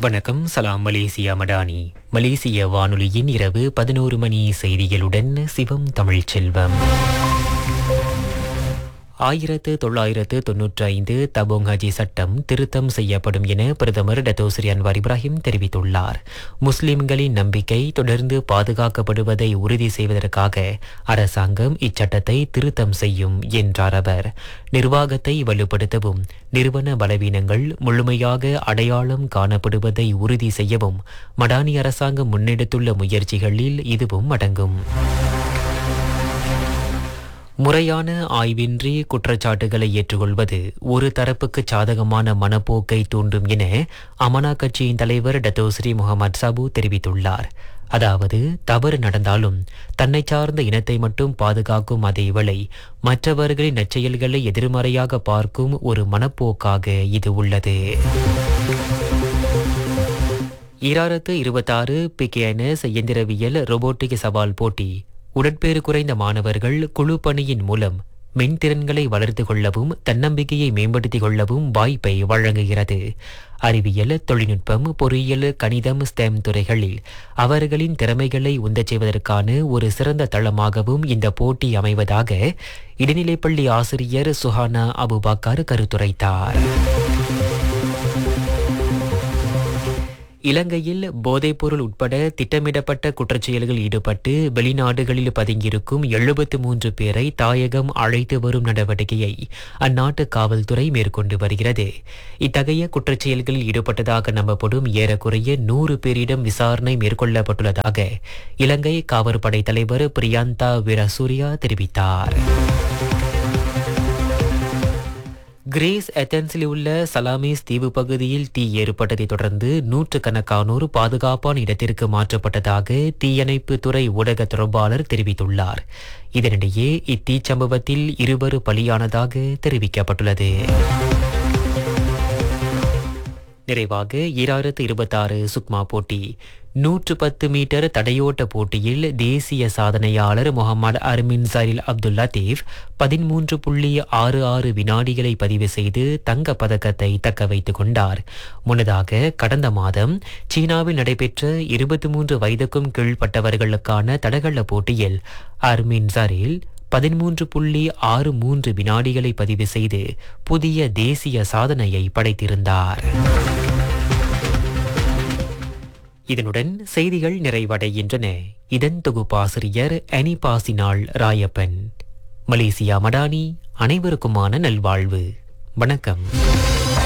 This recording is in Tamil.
வணக்கம் சலாம் மலேசியா மடானி மலேசிய வானொலியின் இரவு பதினோரு மணி செய்திகளுடன் சிவம் தமிழ்ச்செல்வம் ஆயிரத்து தொள்ளாயிரத்து தொன்னூற்றி ஐந்து தபோங் ஹஜி சட்டம் திருத்தம் செய்யப்படும் என பிரதமர் டத்தோஸ்ரீ அன்வார் இப்ராஹிம் தெரிவித்துள்ளார் முஸ்லிம்களின் நம்பிக்கை தொடர்ந்து பாதுகாக்கப்படுவதை உறுதி செய்வதற்காக அரசாங்கம் இச்சட்டத்தை திருத்தம் செய்யும் என்றார் அவர் நிர்வாகத்தை வலுப்படுத்தவும் நிறுவன பலவீனங்கள் முழுமையாக அடையாளம் காணப்படுவதை உறுதி செய்யவும் மடானி அரசாங்கம் முன்னெடுத்துள்ள முயற்சிகளில் இதுவும் அடங்கும் முறையான ஆய்வின்றி குற்றச்சாட்டுகளை ஏற்றுக்கொள்வது ஒரு தரப்புக்கு சாதகமான மனப்போக்கை தூண்டும் என அமனா கட்சியின் தலைவர் டத்தோஸ்ரீ முகமது சாபு தெரிவித்துள்ளார் அதாவது தவறு நடந்தாலும் தன்னை சார்ந்த இனத்தை மட்டும் பாதுகாக்கும் அதேவேளை மற்றவர்களின் நற்செயல்களை எதிர்மறையாக பார்க்கும் ஒரு மனப்போக்காக இது உள்ளது ஈராயிரத்து இருபத்தாறு பிகேஎன்எஸ் இயந்திரவியல் ரோபோட்டிக் சவால் போட்டி உடற்பேறு குறைந்த மாணவர்கள் குழு பணியின் மூலம் மென்திறன்களை வளர்த்து கொள்ளவும் தன்னம்பிக்கையை மேம்படுத்திக் கொள்ளவும் வாய்ப்பை வழங்குகிறது அறிவியல் தொழில்நுட்பம் பொறியியல் கணிதம் ஸ்டெம் துறைகளில் அவர்களின் திறமைகளை உந்தச் செய்வதற்கான ஒரு சிறந்த தளமாகவும் இந்த போட்டி அமைவதாக இடைநிலைப்பள்ளி ஆசிரியர் சுஹானா அபுபாக்கர் கருத்துரைத்தார் இலங்கையில் போதைப்பொருள் உட்பட திட்டமிடப்பட்ட குற்றச்செயல்களில் ஈடுபட்டு வெளிநாடுகளில் பதுங்கியிருக்கும் எழுபத்து மூன்று பேரை தாயகம் அழைத்து வரும் நடவடிக்கையை அந்நாட்டு காவல்துறை மேற்கொண்டு வருகிறது இத்தகைய குற்றச்செயல்களில் ஈடுபட்டதாக நம்பப்படும் ஏறக்குறைய நூறு பேரிடம் விசாரணை மேற்கொள்ளப்பட்டுள்ளதாக இலங்கை காவற்படை தலைவர் பிரியாந்தா வீரசூரியா தெரிவித்தார் கிரேஸ் எத்தன்ஸில் உள்ள சலாமிஸ் தீவு பகுதியில் தீ ஏற்பட்டதைத் தொடர்ந்து நூற்றுக்கணக்கானோர் பாதுகாப்பான இடத்திற்கு மாற்றப்பட்டதாக தீயணைப்பு துறை ஊடக தொடர்பாளர் தெரிவித்துள்ளார் இதனிடையே இத்தீச்சம்பவத்தில் இருவர் பலியானதாக தெரிவிக்கப்பட்டுள்ளது நிறைவாக ஈராயிரத்து இருபத்தாறு சுக்மா போட்டி நூற்று பத்து மீட்டர் தடையோட்ட போட்டியில் தேசிய சாதனையாளர் முகமது அர்மின் சரில் அப்துல் லத்தீப் பதிமூன்று புள்ளி ஆறு ஆறு வினாடிகளை பதிவு செய்து தங்கப் பதக்கத்தை தக்க வைத்துக் கொண்டார் முன்னதாக கடந்த மாதம் சீனாவில் நடைபெற்ற இருபத்தி மூன்று வயதுக்கும் கீழ்ப்பட்டவர்களுக்கான தடகள போட்டியில் அர்மின் சரில் பதிமூன்று புள்ளி ஆறு மூன்று வினாடிகளை பதிவு செய்து புதிய தேசிய சாதனையை படைத்திருந்தார் இதனுடன் செய்திகள் நிறைவடைகின்றன இதன் தொகுப்பாசிரியர் அனிபாசினாள் ராயப்பன் மலேசியா மடானி அனைவருக்குமான நல்வாழ்வு வணக்கம்